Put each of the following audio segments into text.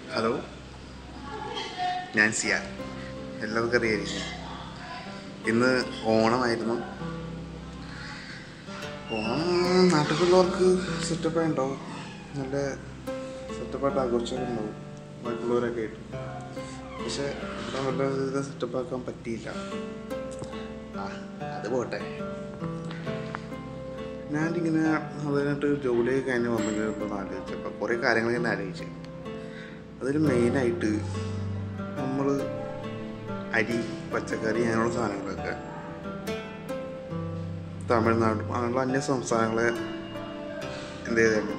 hello ഞാൻ സിയാൻ എല്ലാവർക്കും അറിയായിരിക്കും ഇന്ന് ഓണമായിരുന്നു ഓണം നാട്ടിലുള്ളവർക്ക് സെറ്റപ്പായി ഉണ്ടാവും നല്ല സെറ്റപ്പായിട്ട് ആഘോഷമൊക്കെ ഉണ്ടാവും ബാക്കിയുള്ളവരൊക്കെ ആയിട്ട് പക്ഷെ ഇവിടെ വല്ല വിധ സെറ്റപ്പാക്കാൻ പറ്റിയില്ല ആ അത് പോട്ടെ ഞാനിങ്ങനെ അതിനായിട്ട് ജോലിയൊക്കെ കഴിഞ്ഞ് വന്നിങ്ങനെ ആലോചിച്ചപ്പോൾ കുറേ കാര്യങ്ങൾ ഞാൻ ആലോചിച്ചു അതിൽ മെയിനായിട്ട് നമ്മൾ അരി പച്ചക്കറി അങ്ങനെയുള്ള സാധനങ്ങളൊക്കെ തമിഴ്നാട് അങ്ങനെയുള്ള അന്യ സംസ്ഥാനങ്ങളെ എന്ത് ചെയ്താലും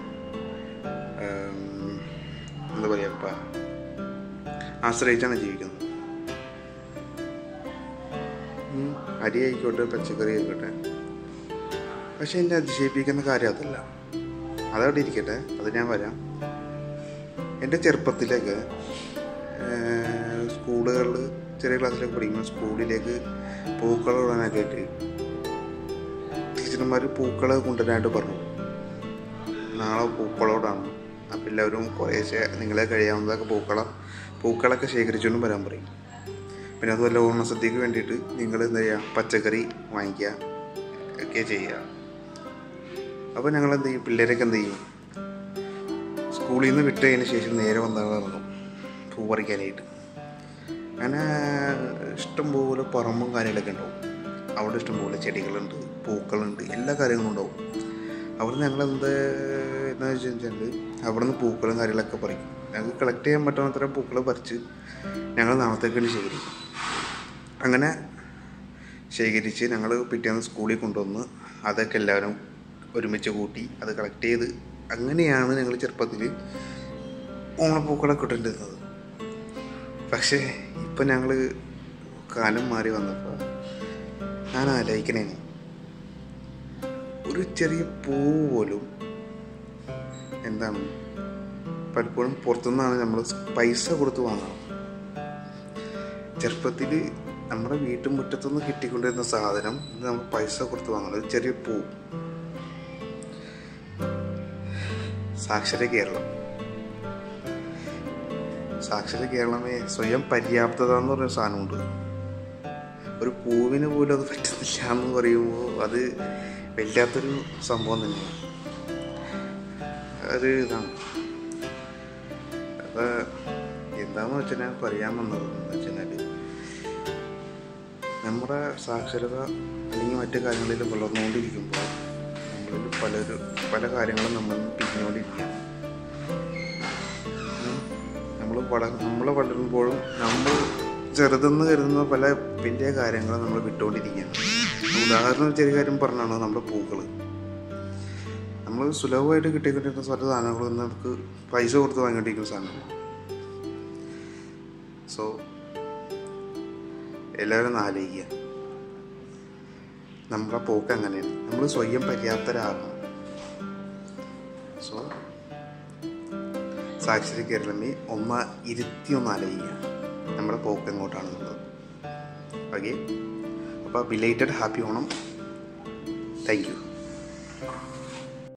എന്താ പറയുക ഇപ്പം ആശ്രയിച്ചാണ് ജീവിക്കുന്നത് ഉം, അരി ആയിക്കോട്ടെ പച്ചക്കറി ആയിക്കോട്ടെ പക്ഷെ എന്നെ അതിശയിപ്പിക്കുന്ന കാര്യം അതല്ല അതവിടെ ഇരിക്കട്ടെ അത് ഞാൻ വരാം എൻ്റെ ചെറുപ്പത്തിലേക്ക് സ്കൂളുകളിൽ ചെറിയ ക്ലാസ്സിലൊക്കെ പഠിക്കുമ്പോൾ സ്കൂളിലേക്ക് പൂക്കളം ഇടാനൊക്കെ ആയിട്ട് ടീച്ചർമാർ പൂക്കൾ കൊണ്ടുവരാനായിട്ട് പറഞ്ഞു നാളെ പൂക്കളോടാണ് അപ്പം എല്ലാവരും കുറേശ്ശെ നിങ്ങളെ കഴിയാവുന്നതൊക്കെ പൂക്കളം പൂക്കളൊക്കെ ശേഖരിച്ചുകൊണ്ടും വരാൻ പറയും പിന്നെ അതുപോലെ ഓണസദ്യക്ക് വേണ്ടിയിട്ട് നിങ്ങൾ എന്താ ചെയ്യുക പച്ചക്കറി വാങ്ങിക്കുക ഒക്കെ ചെയ്യുക അപ്പോൾ ഞങ്ങൾ എന്ത് ചെയ്യും പിള്ളേരൊക്കെ എന്ത് ചെയ്യും സ്കൂളിൽ നിന്ന് വിട്ടതിന് ശേഷം നേരെ വന്നാൽ ഇറങ്ങും പൂ പറിക്കാനായിട്ട് അങ്ങനെ ഇഷ്ടംപോലെ പറമ്പും കാര്യങ്ങളൊക്കെ ഉണ്ടാവും അവിടെ ഇഷ്ടംപോലെ ചെടികളുണ്ട് പൂക്കളുണ്ട് എല്ലാ കാര്യങ്ങളും ഉണ്ടാവും അവിടെ ഞങ്ങൾ എന്ത് എന്താ വെച്ച് കഴിഞ്ഞാൽ അവിടെ നിന്ന് പൂക്കളും കാര്യങ്ങളൊക്കെ പറിക്കും ഞങ്ങൾക്ക് കളക്ട് ചെയ്യാൻ പറ്റുന്നത്ര പൂക്കൾ പറിച്ച് ഞങ്ങൾ നാളത്തേക്ക് വേണ്ടി ശേഖരിക്കും അങ്ങനെ ശേഖരിച്ച് ഞങ്ങൾ പിറ്റേന്ന് സ്കൂളിൽ കൊണ്ടുവന്ന് അതൊക്കെ എല്ലാവരും ഒരുമിച്ച് കൂട്ടി അത് കളക്ട് ചെയ്ത് അങ്ങനെയാണ് ഞങ്ങൾ ചെറുപ്പത്തിൽ ഓണപ്പൂക്കളൊക്കെ ഇട്ടിരുന്നത് പക്ഷേ ഇപ്പം ഞങ്ങൾ കാലം മാറി വന്നപ്പോൾ ഞാൻ ആലോചിക്കണേന് ഒരു ചെറിയ പൂവ് പോലും എന്താണ് പലപ്പോഴും പുറത്തുനിന്നാണ് നമ്മൾ പൈസ കൊടുത്ത് വാങ്ങണം ചെറുപ്പത്തിൽ നമ്മുടെ വീട്ടുമുറ്റത്തുനിന്ന് കിട്ടിക്കൊണ്ടിരുന്ന സാധനം ഇത് നമ്മൾ പൈസ കൊടുത്ത് വാങ്ങണം ഒരു ചെറിയ പൂ സാക്ഷര കേരളം സാക്ഷര കേരളമേ സ്വയം പര്യാപ്തത എന്ന് പറഞ്ഞ സാധനമുണ്ട് ഒരു പൂവിന് പോലും അത് പറ്റുന്നില്ല എന്ന് പറയുമ്പോൾ അത് വല്ലാത്തൊരു സംഭവം തന്നെയാണ് ഒരു ഇതാണ് അത് എന്താന്ന് വെച്ചാൽ ഞാൻ പറയാൻ വന്നത് എന്ന് വെച്ചാൽ നമ്മുടെ സാക്ഷരത അല്ലെങ്കിൽ മറ്റു കാര്യങ്ങളിൽ വളർന്നുകൊണ്ടിരിക്കുമ്പോൾ നമ്മളിൽ പലരും പല കാര്യങ്ങളും നമ്മൾ പിരിഞ്ഞുകൊണ്ടിരിക്കുകയാണ് നമ്മൾ വളർ നമ്മൾ വളരുമ്പോഴും നമ്മൾ ചെറുതെന്ന് കരുതുന്ന പല വലിയ കാര്യങ്ങളും നമ്മൾ വിട്ടുകൊണ്ടിരിക്കുകയാണ് ഉദാഹരണം ചെറിയ കാര്യം പറഞ്ഞാണ് നമ്മുടെ പൂക്കൾ നമ്മൾ സുലഭമായിട്ട് കിട്ടിക്കൊണ്ടിരുന്ന പല സാധനങ്ങളും ഇന്ന് നമുക്ക് പൈസ കൊടുത്ത് വാങ്ങിക്കൊണ്ടിരിക്കുന്ന സാധനങ്ങൾ സോ എല്ലാവരും ഒന്ന് ആലോചിക്കുക നമ്മുടെ പോക്ക് അങ്ങനെയാണ് നമ്മൾ സ്വയം പര്യാപ്തരാകണം സോ സാക്ഷര കേരളമേ ഒന്ന് ഇരുത്തി ഒന്ന് ആലോചിക്കുക നമ്മുടെ പോക്ക് എങ്ങോട്ടാണെന്നുള്ളത് ഓക്കെ അപ്പോൾ belated happy Onam thank U